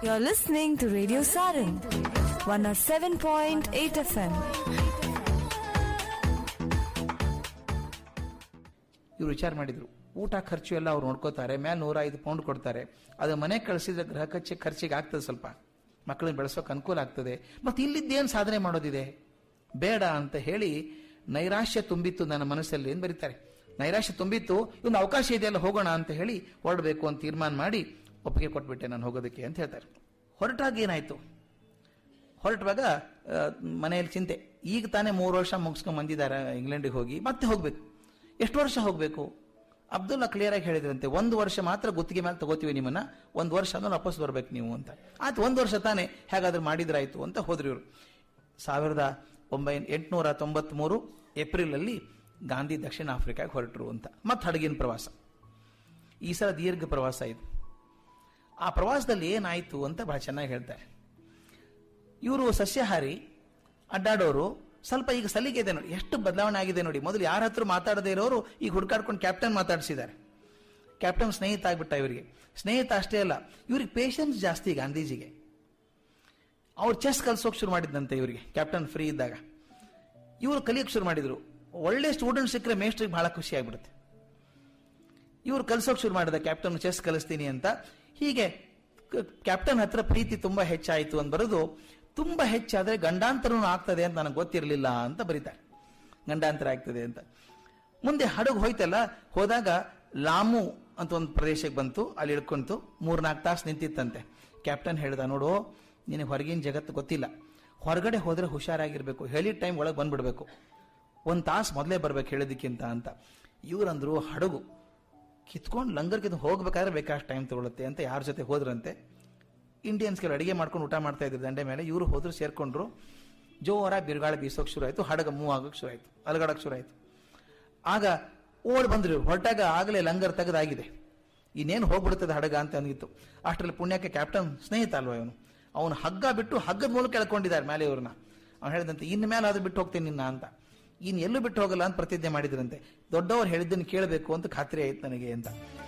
You're listening to Radio Sarin, 107.8 FM. ಇವ್ರು ವಿಚಾರ ಮಾಡಿದ್ರು ಊಟ ಖರ್ಚು ಎಲ್ಲ ಅವ್ರು ನೋಡ್ಕೋತಾರೆ ಮೇಲೆ ನೂರ ಐದು ಪೌಂಡ್ ಕೊಡ್ತಾರೆ ಅದು ಮನೆ ಕಳಿಸಿದ್ರೆ ಗೃಹ ಖರ್ಚು ಖರ್ಚಿಗೆ ಆಗ್ತದೆ ಸ್ವಲ್ಪ ಮಕ್ಕಳನ್ನ ಬೆಳೆಸೋಕೆ ಅನುಕೂಲ ಆಗ್ತದೆ ಮತ್ತೆ ಇಲ್ಲಿದ್ದೇನು ಸಾಧನೆ ಮಾಡೋದಿದೆ ಬೇಡ ಅಂತ ಹೇಳಿ ನೈರಾಶ್ಯ ತುಂಬಿತ್ತು ನನ್ನ ಮನಸ್ಸಲ್ಲಿ ಏನು ಬರೀತಾರೆ ನೈರಾಶ್ಯ ತುಂಬಿತ್ತು ಇನ್ನು ಅವಕಾಶ ಇದೆಯಲ್ಲ ಹೋಗೋಣ ಅಂತ ಹೇಳಿ ಹೊರಡಬೇಕು ಅಂತ ತೀರ್ಮಾನ ಮಾಡಿ ಒಪ್ಪಿಗೆ ಕೊಟ್ಬಿಟ್ಟೆ ನಾನು ಹೋಗೋದಕ್ಕೆ ಅಂತ ಹೇಳ್ತಾರೆ ಹೊರಟಾಗ ಏನಾಯ್ತು ಹೊರಟುವಾಗ ಆ, ಮನೆಯಲ್ಲಿ ಚಿಂತೆ ಈಗ ತಾನೇ ಮೂರು ವರ್ಷ ಮುಗಿಸ್ಕೊಂಡ್ ಬಂದಿದ್ದಾರೆ ಇಂಗ್ಲೆಂಡಿಗೆ ಹೋಗಿ ಮತ್ತೆ ಹೋಗ್ಬೇಕು ಎಷ್ಟು ವರ್ಷ ಹೋಗ್ಬೇಕು ಅಬ್ದುಲ್ಲಾ ಕ್ಲಿಯರ್ ಆಗಿ ಹೇಳಿದ್ರಂತೆ ಒಂದು ವರ್ಷ ಮಾತ್ರ ಗುತ್ತಿಗೆ ಮೇಲೆ ತಗೋತೀವಿ ನಿಮ್ಮನ್ನ ಒಂದು ವರ್ಷ ಆದ್ಮೇಲೆ ವಾಪಸ್ ಬರ್ಬೇಕು ನೀವು ಅಂತ ಆಯ್ತು ಒಂದು ವರ್ಷ ತಾನೇ ಹೇಗಾದ್ರೂ ಮಾಡಿದ್ರಾಯ್ತು ಅಂತ ಹೋದ್ರು ಇವರು ಸಾವಿರದ ಒಂಬೈನ ಎಂಟುನೂರ ತೊಂಬತ್ಮೂರು ಏಪ್ರಿಲ್ ಅಲ್ಲಿ ಗಾಂಧಿ ದಕ್ಷಿಣ ಆಫ್ರಿಕಾಗೆ ಹೊರಟರು ಅಂತ ಮತ್ತೆ ಹಡಗಿನ ಪ್ರವಾಸ ಈ ಸಲ ದೀರ್ಘ ಪ್ರವಾಸ ಇದು ಆ ಪ್ರವಾಸದಲ್ಲಿ ಏನಾಯ್ತು ಅಂತ ಬಹಳ ಚೆನ್ನಾಗಿ ಹೇಳ್ತಾರೆ ಇವರು ಸಸ್ಯಾಹಾರಿ ಅಡ್ಡಾಡೋರು ಸ್ವಲ್ಪ ಈಗ ಸಲಿಗೆ ಇದೆ ನೋಡಿ ಎಷ್ಟು ಬದಲಾವಣೆ ಆಗಿದೆ ನೋಡಿ ಮೊದಲು ಯಾರ ಹತ್ರ ಮಾತಾಡದೇ ಇರೋರು ಈಗ ಹುಡುಕಾಡ್ಕೊಂಡು ಕ್ಯಾಪ್ಟನ್ ಮಾತಾಡಿಸಿದ್ದಾರೆ ಕ್ಯಾಪ್ಟನ್ ಸ್ನೇಹಿತ ಆಗ್ಬಿಟ್ಟ ಇವರಿಗೆ ಸ್ನೇಹಿತ ಅಷ್ಟೇ ಅಲ್ಲ ಇವ್ರಿಗೆ ಪೇಷನ್ಸ್ ಜಾಸ್ತಿ ಗಾಂಧೀಜಿಗೆ ಅವ್ರು ಚೆಸ್ ಕಲ್ಸೋಕೆ ಶುರು ಮಾಡಿದ್ದಂತೆ ಇವರಿಗೆ ಕ್ಯಾಪ್ಟನ್ ಫ್ರೀ ಇದ್ದಾಗ ಇವರು ಕಲಿಯೋಕೆ ಶುರು ಮಾಡಿದ್ರು ಒಳ್ಳೆ ಸ್ಟೂಡೆಂಟ್ ಸಿಕ್ಕರೆ ಮೇಸ್ಟ್ರಿಗೆ ಬಹಳ ಖುಷಿ ಆಗ್ಬಿಡುತ್ತೆ ಇವ್ರು ಕಲ್ಸೋಕ್ ಶುರು ಮಾಡಿದ ಕ್ಯಾಪ್ಟನ್ ಚೆಸ್ ಕಲಿಸ್ತೀನಿ ಅಂತ ಹೀಗೆ ಕ- ಕ್ಯಾಪ್ಟನ್ ಹತ್ರ ಪ್ರೀತಿ ತುಂಬಾ ಹೆಚ್ಚಾಯಿತು ಅಂತ ಬರೆದು ತುಂಬಾ ಹೆಚ್ಚಾದ್ರೆ ಗಂಡಾಂತರನೂ ಆಗ್ತದೆ ಅಂತ ನನಗೆ ಗೊತ್ತಿರಲಿಲ್ಲ ಅಂತ ಬರೀತಾರೆ ಗಂಡಾಂತರ ಆಗ್ತದೆ ಅಂತ ಮುಂದೆ ಹಡಗು ಹೋಯ್ತಲ್ಲ ಹೋದಾಗ ಲಾಮು ಅಂತ ಒಂದು ಪ್ರದೇಶಕ್ಕೆ ಬಂತು ಅಲ್ಲಿ ಇಳ್ಕೊಂತು ಮೂರ್ನಾಲ್ಕು ತಾಸು ನಿಂತಿತ್ತಂತೆ ಕ್ಯಾಪ್ಟನ್ ಹೇಳ್ದ ನೋಡು ನಿನಗೆ ಹೊರಗಿನ ಜಗತ್ತು ಗೊತ್ತಿಲ್ಲ ಹೊರಗಡೆ ಹೋದ್ರೆ ಹುಷಾರಾಗಿರ್ಬೇಕು ಹೇಳಿದ ಟೈಮ್ ಒಳಗೆ ಬಂದ್ಬಿಡ್ಬೇಕು ಒಂದು ತಾಸು ಮೊದಲೇ ಬರ್ಬೇಕು ಹೇಳಿದಕ್ಕಿಂತ ಅಂತ ಇವ್ರಂದ್ರು ಹಡಗು ಕಿತ್ಕೊಂಡು ಲಂಗರ್ಗೆ ಹೋಗ್ಬೇಕಾದ್ರೆ ಬೇಕಾಷ್ಟು ಟೈಮ್ ತಗೊಳುತ್ತೆ ಅಂತ ಯಾರ ಜೊತೆ ಹೋದ್ರಂತೆ ಇಂಡಿಯನ್ಸ್ ಕೆಲವು ಅಡಿಗೆ ಮಾಡ್ಕೊಂಡು ಊಟ ಮಾಡ್ತಾ ಇದ್ರು ದಂಡೆ ಮೇಲೆ ಇವರು ಹೋದ್ರು ಸೇರ್ಕೊಂಡ್ರು ಜೋರ ಬಿರುಗಾಳ ಬೀಸೋಕ್ ಶುರು ಆಯ್ತು ಹಡಗ ಮೂವ್ ಆಗೋಕ್ ಶುರು ಆಯ್ತು ಅಲಗಾಡಕ್ ಶುರು ಆಯ್ತು ಆಗ ಓಡ್ ಬಂದ್ರು ಇವ್ರು. ಹೊರಟಾಗ ಆಗಲೇ ಲಂಗರ್ ತೆಗೆದಾಗಿದೆ ಇನ್ನೇನು ಹೋಗ್ಬಿಡ್ತದೆ ಹಡಗ ಅಂತ ಅಂದಿತ್ತು ಅಷ್ಟರಲ್ಲಿ ಪುಣ್ಯಕ್ಕೆ ಕ್ಯಾಪ್ಟನ್ ಸ್ನೇಹಿತ ಅಲ್ವಾ ಇವನು ಅವನು ಹಗ್ಗ ಬಿಟ್ಟು ಹಗ್ಗದ ಮೂಲಕ ಎಳ್ಕೊಂಡಿದ್ದಾರೆ ಮೇಲೆ ಇವ್ರನ್ನ ಅವ್ನು ಹೇಳಿದಂತೆ ಇನ್ನು ಮೇಲೆ ಅದು ಬಿಟ್ಟು ಹೋಗ್ತೀನಿ ನಿನ್ನ ಅಂತ ಇನ್ನು ಎಲ್ಲೂ ಬಿಟ್ಟು ಹೋಗಲ್ಲ ಅಂತ ಪ್ರತಿಜ್ಞೆ ಮಾಡಿದ್ರಂತೆ ದೊಡ್ಡವರು ಹೇಳಿದ್ದನ್ನು ಕೇಳಬೇಕು ಅಂತ ಖಾತ್ರಿ ಆಯ್ತು ನನಗೆ ಅಂತ